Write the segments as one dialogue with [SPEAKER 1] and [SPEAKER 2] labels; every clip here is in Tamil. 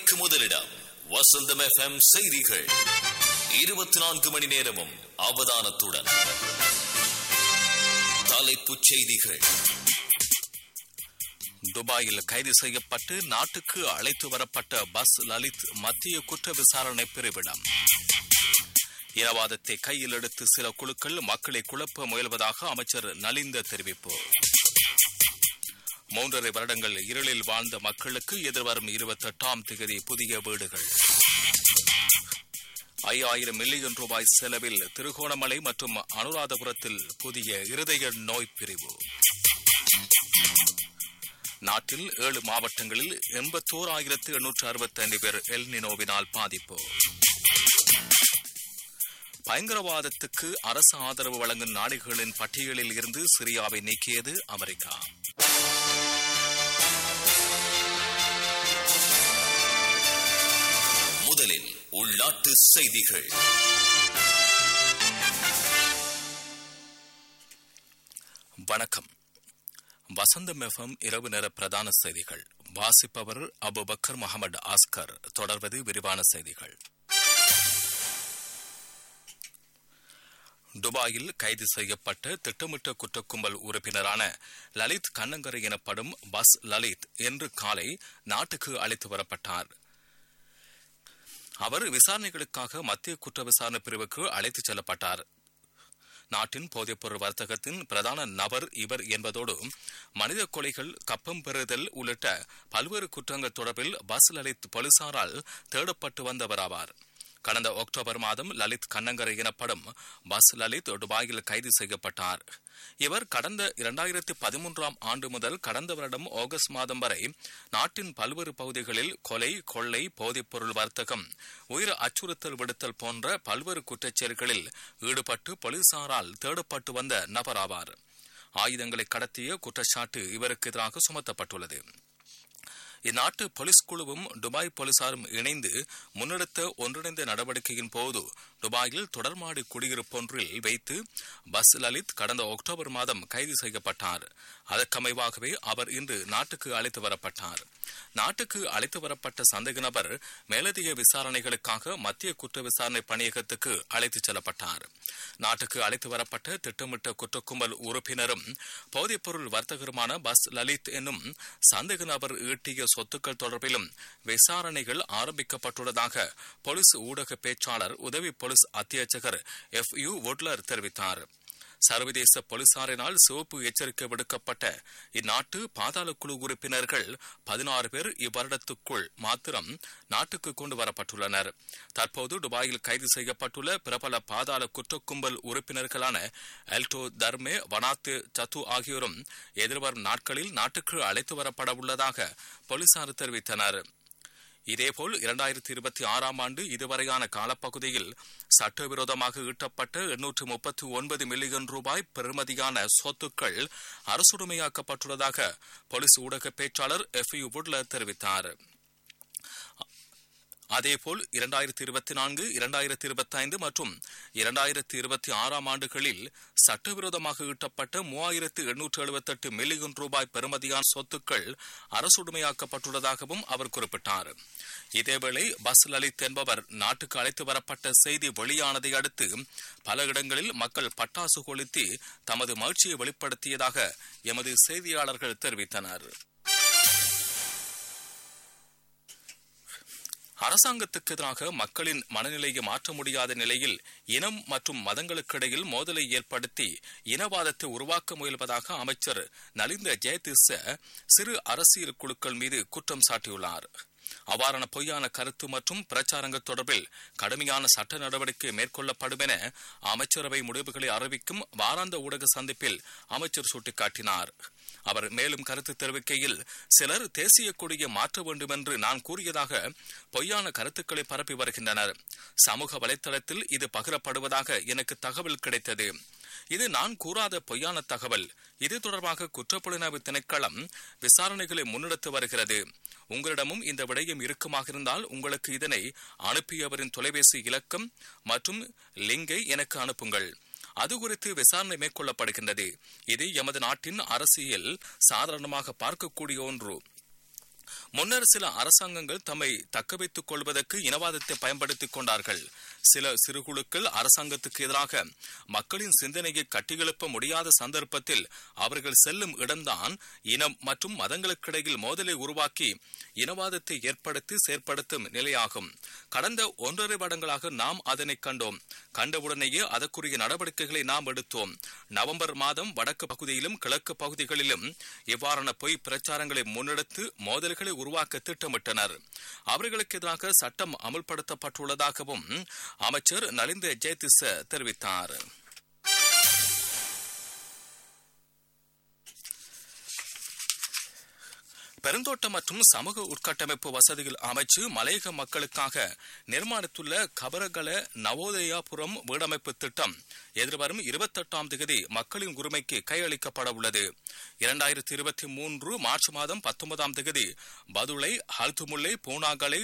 [SPEAKER 1] செய்திகளுக்கு முதலிடம் வசந்தம் எஃப்எம் செய்திகள் இருபத்தி நான்கு மணி நேரமும் அவதானத்துடன் தலைப்புச் செய்திகள்
[SPEAKER 2] துபாயில் கைது செய்யப்பட்டு நாட்டுக்கு அழைத்து வரப்பட்ட பஸ் லலித் மத்திய குற்ற விசாரணை பிரிவிடம் இனவாதத்தை கையில் எடுத்து சில குழுக்கள் மக்களை குழப்ப முயல்வதாக அமைச்சர் நலிந்த தெரிவிப்பு மூன்றரை வருடங்கள் இருளில் வாழ்ந்த மக்களுக்கு எதிர்வரும் இருபத்தெட்டாம் தேதி புதிய வீடுகள் ஐயாயிரம் மில்லியன் ரூபாய் செலவில் திருகோணமலை மற்றும் அனுராதபுரத்தில் புதிய இருதய நோய் பிரிவு நாட்டில் ஏழு மாவட்டங்களில் எண்பத்தோர் ஆயிரத்து எண்ணூற்று அறுபத்தைந்து பேர் எல்னினோவினால் பாதிப்பு பயங்கரவாதத்துக்கு அரசு ஆதரவு வழங்கும் நாடுகளின் பட்டியலில் இருந்து சிரியாவை நீக்கியது அமெரிக்கா
[SPEAKER 1] முதலில் உள்நாட்டு செய்திகள்
[SPEAKER 2] வணக்கம் வசந்தம் எஃப்எம் இரவு நேர பிரதான செய்திகள் வாசிப்பவர் அபுபக்கர் முகமது ஆஸ்கர் தொடர்வது விரிவான செய்திகள் துபாயில் கைது செய்யப்பட்ட திட்டமிட்ட குற்றக்கும்பல் உறுப்பினரான லலித் கண்ணங்கரை எனப்படும் பஸ் லலித் இன்று காலை நாட்டுக்கு அழைத்து வரப்பட்டார் அவர் விசாரணைகளுக்காக மத்திய குற்ற விசாரணை பிரிவுக்கு அழைத்துச் செல்லப்பட்டார் நாட்டின் போதைப்பொருள் வர்த்தகத்தின் பிரதான நபர் இவர் என்பதோடு மனித கொலைகள் கப்பம் பெறுதல் உள்ளிட்ட பல்வேறு குற்றங்கள் தொடர்பில் பஸ் லலித் போலீசாரால் தேடப்பட்டு வந்தவராவார் கடந்த அக்டோபர் மாதம் லலித் கண்ணங்கரை எனப்படும் பஸ் லலித் துபாயில் கைது செய்யப்பட்டார் இவர் கடந்த இரண்டாயிரத்தி பதிமூன்றாம் ஆண்டு முதல் கடந்த வருடம் ஆகஸ்ட் மாதம் வரை நாட்டின் பல்வேறு பகுதிகளில் கொலை கொள்ளை போதைப்பொருள் வர்த்தகம் உயிர் அச்சுறுத்தல் விடுத்தல் போன்ற பல்வேறு குற்றச்செயல்களில் ஈடுபட்டு போலீசாரால் தேடப்பட்டு வந்த நபராவார் ஆயுதங்களை கடத்திய குற்றச்சாட்டு இவருக்கு எதிராக சுமத்தப்பட்டுள்ளது இந்நாட்டு போலீஸ் குழுவும் துபாய் போலீசாரும் இணைந்து முன்னெடுத்த ஒன்றிணைந்த நடவடிக்கையின் போது துபாயில் தொடர்மாடி குடியிருப்பொன்றில் வைத்து பஸ் லலித் கடந்த அக்டோபர் மாதம் கைது செய்யப்பட்டார் அதற்கமைவாகவே அவர் இன்று நாட்டுக்கு அழைத்து வரப்பட்டார் நாட்டுக்கு அழைத்து வரப்பட்ட சந்தேக நபர் மேலதிக விசாரணைகளுக்காக மத்திய குற்ற விசாரணை பணியகத்துக்கு அழைத்துச் செல்லப்பட்டார் நாட்டுக்கு அழைத்து வரப்பட்ட திட்டமிட்ட குற்றக்கும்பல் உறுப்பினரும் போதைப்பொருள் வர்த்தகருமான பஸ் லலித் என்னும் சந்தேக நபர் ஈட்டிய சொத்துக்கள் தொடர்பிலும் விசாரணைகள் ஆரம்பிக்கப்பட்டுள்ளதாக போலீஸ் ஊடக பேச்சாளர் உதவி போலீஸ் அத்தியட்சகர் எஃப் யு ஒட்லர் தெரிவித்தார் சர்வதேச போலீசாரினால் சிவப்பு எச்சரிக்கை விடுக்கப்பட்ட இந்நாட்டு பாதாள குழு உறுப்பினர்கள் பதினாறு பேர் இவ்வருடத்துக்குள் மாத்திரம் நாட்டுக்கு கொண்டு வரப்பட்டுள்ளனர் தற்போது துபாயில் கைது செய்யப்பட்டுள்ள பிரபல பாதாள குற்றக்கும்பல் உறுப்பினர்களான எல்டோ தர்மே வனாத்து சத்து ஆகியோரும் எதிர்வரும் நாட்களில் நாட்டுக்கு அழைத்து வரப்பட உள்ளதாக போலீசார் தெரிவித்தனர் இதேபோல் இரண்டாயிரத்தி இருபத்தி ஆறாம் ஆண்டு இதுவரையான காலப்பகுதியில் சட்டவிரோதமாக ஈட்டப்பட்ட எண்ணூற்று முப்பத்தி ஒன்பது மில்லியன் ரூபாய் பெறுமதியான சொத்துக்கள் அரசுடைமையாக்கப்பட்டுள்ளதாக போலீஸ் ஊடக பேச்சாளர் எஃப் யு வுட்லர் தெரிவித்தார் அதேபோல் இரண்டாயிரத்தி இருபத்தி நான்கு இரண்டாயிரத்தி இருபத்தி ஐந்து மற்றும் இரண்டாயிரத்தி இருபத்தி ஆறாம் ஆண்டுகளில் சட்டவிரோதமாக ஈட்டப்பட்ட மூவாயிரத்து எண்ணூற்று எழுபத்தெட்டு மில்லியன் ரூபாய் பெறுமதியான சொத்துக்கள் அரசுடைமையாக்கப்பட்டுள்ளதாகவும் அவர் குறிப்பிட்டார் இதேவேளை பஸ் லலித் என்பவர் நாட்டுக்கு அழைத்து வரப்பட்ட செய்தி வெளியானதை அடுத்து பல இடங்களில் மக்கள் பட்டாசு கொளுத்தி தமது மகிழ்ச்சியை வெளிப்படுத்தியதாக எமது செய்தியாளர்கள் தெரிவித்தனர் அரசாங்கத்துக்கு எதிராக மக்களின் மனநிலையை மாற்ற முடியாத நிலையில் இனம் மற்றும் மதங்களுக்கிடையில் மோதலை ஏற்படுத்தி இனவாதத்தை உருவாக்க முயல்வதாக அமைச்சர் நலிந்த ஜெயதிச சிறு அரசியல் குழுக்கள் மீது குற்றம் சாட்டியுள்ளார் அவ்வாறான பொய்யான கருத்து மற்றும் பிரச்சாரங்கள் தொடர்பில் கடுமையான சட்ட நடவடிக்கை மேற்கொள்ளப்படும் என அமைச்சரவை முடிவுகளை அறிவிக்கும் வாராந்த ஊடக சந்திப்பில் அமைச்சர் சுட்டிக்காட்டினார் அவர் மேலும் கருத்து தெரிவிக்கையில் சிலர் தேசிய கொடியை மாற்ற வேண்டும் என்று நான் கூறியதாக பொய்யான கருத்துக்களை பரப்பி வருகின்றனர் சமூக வலைதளத்தில் இது பகிரப்படுவதாக எனக்கு தகவல் கிடைத்தது இது நான் கூறாத பொய்யான தகவல் இது தொடர்பாக குற்றப்புலனாய்வு திணைக்களம் விசாரணைகளை முன்னெடுத்து வருகிறது உங்களிடமும் இந்த விடயம் இருக்குமாக இருந்தால் உங்களுக்கு இதனை அனுப்பியவரின் தொலைபேசி இலக்கம் மற்றும் லிங்கை எனக்கு அனுப்புங்கள் அது குறித்து விசாரணை மேற்கொள்ளப்படுகின்றது இது எமது நாட்டின் அரசியல் சாதாரணமாக பார்க்கக்கூடிய ஒன்று முன்னர் சில அரசாங்கங்கள் தம்மை தக்கவைத்துக் கொள்வதற்கு இனவாதத்தை பயன்படுத்திக் கொண்டார்கள் சில சிறுகுழுக்கள் அரசாங்கத்துக்கு எதிராக மக்களின் சிந்தனையை கட்டியெழுப்ப முடியாத சந்தர்ப்பத்தில் அவர்கள் செல்லும் இடம்தான் இனம் மற்றும் மதங்களுக்கிடையில் மோதலை உருவாக்கி இனவாதத்தை ஏற்படுத்தி செயற்படுத்தும் நிலையாகும் கடந்த ஒன்றரை வருடங்களாக நாம் அதனை கண்டோம் கண்டவுடனேயே அதற்குரிய நடவடிக்கைகளை நாம் எடுத்தோம் நவம்பர் மாதம் வடக்கு பகுதியிலும் கிழக்கு பகுதிகளிலும் இவ்வாறான பொய் பிரச்சாரங்களை முன்னெடுத்து மோதல்களை உருவாக்க திட்டமிட்டனர் அவர்களுக்கு எதிராக சட்டம் அமல்படுத்தப்பட்டுள்ளதாகவும் அமைச்சர் நலிந்த ஜெயதிச தெரிவித்தார் பெருந்தோட்டம் மற்றும் சமூக உட்கட்டமைப்பு வசதிகள் அமைச்சு மலையக மக்களுக்காக நிர்மாணித்துள்ள கபரகல நவோதயாபுரம் வீடமைப்பு திட்டம் எதிர்வரும் இருபத்தெட்டாம் தேதி மக்களின் உரிமைக்கு கையளிக்கப்பட உள்ளது இரண்டாயிரத்தி இருபத்தி மூன்று மார்ச் மாதம் பத்தொன்பதாம் தேதி பதுளை ஹல்துமுல்லை பூனாகலை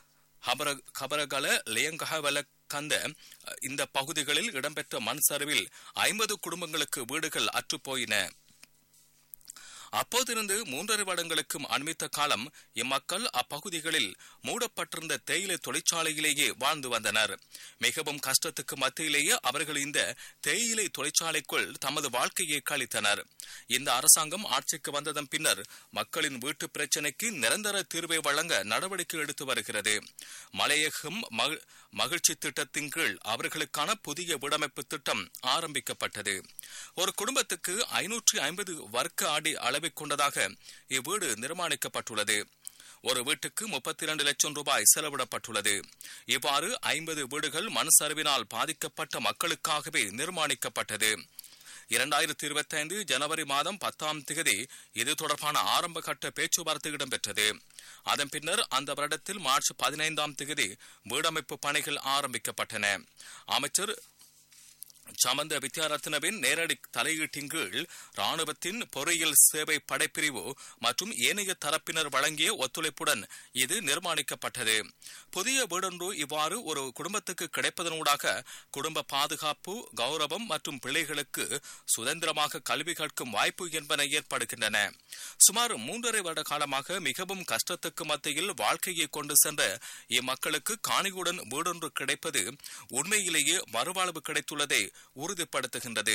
[SPEAKER 2] கபரகல லேயங்கவல கந்த இந்த பகுதிகளில் இடம்பெற்ற மண் சரிவில் ஐம்பது குடும்பங்களுக்கு வீடுகள் அற்றுப்போயின அப்போதிருந்து மூன்றரை வருடங்களுக்கும் அண்மித்த காலம் இம்மக்கள் அப்பகுதிகளில் மூடப்பட்டிருந்த தேயிலை தொழிற்சாலையிலேயே வாழ்ந்து வந்தனர் மிகவும் கஷ்டத்துக்கு மத்தியிலேயே அவர்கள் இந்த தேயிலை தொழிற்சாலைக்குள் தமது வாழ்க்கையை கழித்தனர் இந்த அரசாங்கம் ஆட்சிக்கு வந்ததன் பின்னர் மக்களின் வீட்டு பிரச்சினைக்கு நிரந்தர தீர்வை வழங்க நடவடிக்கை எடுத்து வருகிறது மலையகம் மகிழ்ச்சி திட்டத்தின் கீழ் அவர்களுக்கான புதிய வீடமைப்பு திட்டம் ஆரம்பிக்கப்பட்டது ஒரு குடும்பத்துக்கு ஐநூற்றி ஐம்பது வர்க்க அடி அளவை கொண்டதாக இவ்வீடு நிர்மாணிக்கப்பட்டுள்ளது ஒரு வீட்டுக்கு முப்பத்தி இரண்டு லட்சம் ரூபாய் செலவிடப்பட்டுள்ளது இவ்வாறு ஐம்பது வீடுகள் மண் சரிவினால் பாதிக்கப்பட்ட மக்களுக்காகவே நிர்மாணிக்கப்பட்டது இரண்டாயிரத்தி இருபத்தி ஐந்து ஜனவரி மாதம் பத்தாம் தேதி இது தொடர்பான ஆரம்ப கட்ட பேச்சுவார்த்தை இடம்பெற்றது அதன் பின்னர் அந்த வருடத்தில் மார்ச் பதினைந்தாம் தேதி வீடமைப்பு பணிகள் ஆரம்பிக்கப்பட்டன அமைச்சர் சமந்த வித்யாரத்னவின் நேரடி தலையீட்டின் கீழ் ராணுவத்தின் பொறியியல் சேவை படைப்பிரிவு மற்றும் ஏனைய தரப்பினர் வழங்கிய ஒத்துழைப்புடன் இது நிர்மாணிக்கப்பட்டது புதிய வீடொன்று இவ்வாறு ஒரு குடும்பத்துக்கு கிடைப்பதனூடாக குடும்ப பாதுகாப்பு கௌரவம் மற்றும் பிள்ளைகளுக்கு சுதந்திரமாக கல்வி கற்கும் வாய்ப்பு என்பன ஏற்படுகின்றன சுமார் மூன்றரை வருட காலமாக மிகவும் கஷ்டத்துக்கு மத்தியில் வாழ்க்கையை கொண்டு சென்ற இம்மக்களுக்கு காணியுடன் வீடொன்று கிடைப்பது உண்மையிலேயே மறுவாழ்வு கிடைத்துள்ளதை உறுதிப்படுத்துகின்றது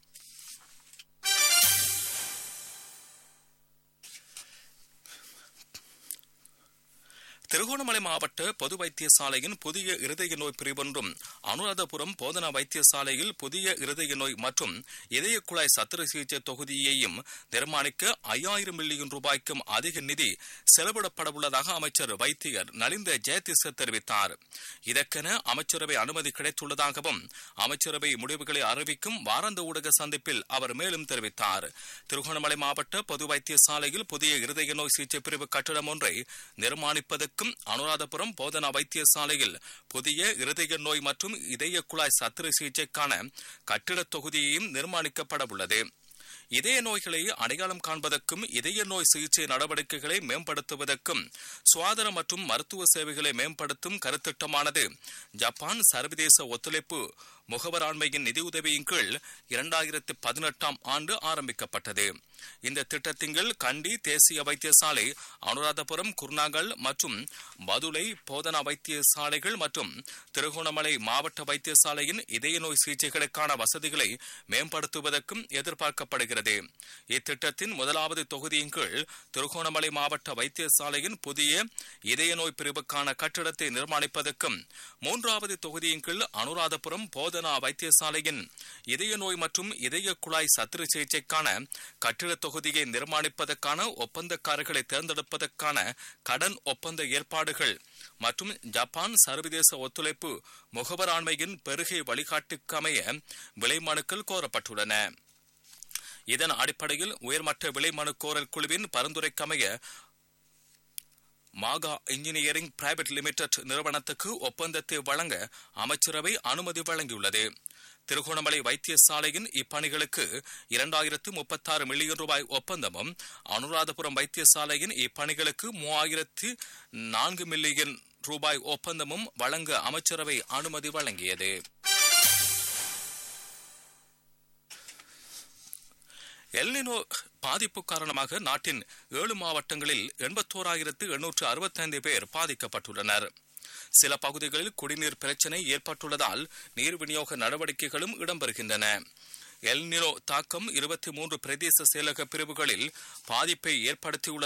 [SPEAKER 2] திருகோணமலை மாவட்ட பொது வைத்தியசாலையின் புதிய இருதய நோய் பிரிவொன்றும் அனுராதபுரம் போதனா வைத்தியசாலையில் புதிய இருதய நோய் மற்றும் இதய குழாய் சத்திர சிகிச்சை தொகுதியையும் நிர்மாணிக்க ஐயாயிரம் மில்லியன் ரூபாய்க்கும் அதிக நிதி செலவிடப்படவுள்ளதாக அமைச்சர் வைத்தியர் நலிந்த ஜெயதிச தெரிவித்தார் இதற்கென அமைச்சரவை அனுமதி கிடைத்துள்ளதாகவும் அமைச்சரவை முடிவுகளை அறிவிக்கும் வாராந்த ஊடக சந்திப்பில் அவர் மேலும் தெரிவித்தார் திருகோணமலை மாவட்ட பொது வைத்தியசாலையில் புதிய இருதய நோய் சிகிச்சை பிரிவு கட்டிடம் ஒன்றை நிர்மாணிப்பதற்கு இருக்கும் அனுராதபுரம் போதனா வைத்தியசாலையில் புதிய இருதய நோய் மற்றும் இதய குழாய் சத்திர சிகிச்சைக்கான கட்டிட தொகுதியையும் நிர்மாணிக்கப்பட உள்ளது இதய நோய்களை அடையாளம் காண்பதற்கும் இதய நோய் சிகிச்சை நடவடிக்கைகளை மேம்படுத்துவதற்கும் சுகாதார மற்றும் மருத்துவ சேவைகளை மேம்படுத்தும் கருத்திட்டமானது ஜப்பான் சர்வதேச ஒத்துழைப்பு முகவராண்மையின் நிதியுதவியின் கீழ் இரண்டாயிரத்தி பதினெட்டாம் ஆண்டு ஆரம்பிக்கப்பட்டது இந்த திட்டத்தின் கீழ் கண்டி தேசிய வைத்தியசாலை அனுராதபுரம் குர்நாகல் மற்றும் பதுளை போதனா வைத்தியசாலைகள் மற்றும் திருகோணமலை மாவட்ட வைத்தியசாலையின் இதய நோய் சிகிச்சைகளுக்கான வசதிகளை மேம்படுத்துவதற்கும் எதிர்பார்க்கப்படுகிறது இத்திட்டத்தின் முதலாவது தொகுதியின் கீழ் திருகோணமலை மாவட்ட வைத்தியசாலையின் புதிய இதய நோய் பிரிவுக்கான கட்டிடத்தை நிர்மாணிப்பதற்கும் மூன்றாவது தொகுதியின் கீழ் அனுராதபுரம் போதனா வைத்தியசாலையின் இதய நோய் மற்றும் இதய குழாய் சத்திர சிகிச்சைக்கான கட்டிட தொகுதியை நிர்மாணிப்பதற்கான ஒப்பந்தக்காரர்களை தேர்ந்தெடுப்பதற்கான கடன் ஒப்பந்த ஏற்பாடுகள் மற்றும் ஜப்பான் சர்வதேச ஒத்துழைப்பு முகவராண்மையின் பெருகை வழிகாட்டுக்கமைய விலை மனுக்கள் கோரப்பட்டுள்ளன இதன் அடிப்படையில் உயர்மட்ட விலை மனு கோரல் குழுவின் பரிந்துரைக்கமைய மாகா இன்ஜினியரிங் பிரைவேட் லிமிடெட் நிறுவனத்துக்கு ஒப்பந்தத்தை வழங்க அமைச்சரவை அனுமதி வழங்கியுள்ளது திருகோணமலை வைத்தியசாலையின் இப்பணிகளுக்கு இரண்டாயிரத்து முப்பத்தாறு மில்லியன் ரூபாய் ஒப்பந்தமும் அனுராதபுரம் வைத்தியசாலையின் இப்பணிகளுக்கு மூவாயிரத்து நான்கு மில்லியன் ரூபாய் ஒப்பந்தமும் வழங்க அமைச்சரவை அனுமதி வழங்கியது எல்னினோ பாதிப்பு காரணமாக நாட்டின் ஏழு மாவட்டங்களில் எண்பத்தோராயிரத்து எண்ணூற்று அறுபத்தைந்து பேர் பாதிக்கப்பட்டுள்ளனர் சில பகுதிகளில் குடிநீர் பிரச்சினை ஏற்பட்டுள்ளதால் நீர் விநியோக நடவடிக்கைகளும் இடம்பெறுகின்றன எல்னினோ தாக்கம் இருபத்தி மூன்று பிரதேச செயலக பிரிவுகளில் பாதிப்பை ஏற்படுத்தியுள்ளது